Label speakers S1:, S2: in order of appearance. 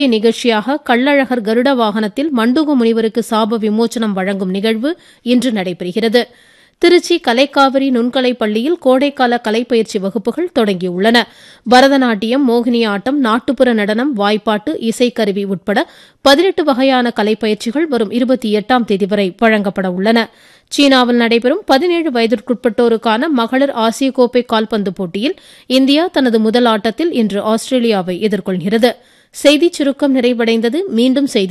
S1: நிகழ்ச்சியாக கள்ளழகர் கருட வாகனத்தில் மண்டூக முனிவருக்கு சாப விமோசனம் வழங்கும் நிகழ்வு இன்று நடைபெறுகிறது திருச்சி கலைக்காவிரி நுண்கலை பள்ளியில் கோடைக்கால கலைப்பயிற்சி வகுப்புகள் தொடங்கியுள்ளன பரதநாட்டியம் மோகினி ஆட்டம் நாட்டுப்புற நடனம் வாய்ப்பாட்டு இசைக்கருவி உட்பட பதினெட்டு வகையான கலைப்பயிற்சிகள் வரும் இருபத்தி எட்டாம் தேதி வரை வழங்கப்பட உள்ளன சீனாவில் நடைபெறும் பதினேழு வயதிற்குட்பட்டோருக்கான மகளிர் ஆசிய கோப்பை கால்பந்து போட்டியில் இந்தியா தனது முதல் ஆட்டத்தில் இன்று ஆஸ்திரேலியாவை எதிர்கொள்கிறது செய்திச் சுருக்கம் நிறைவடைந்தது மீண்டும் செய்தி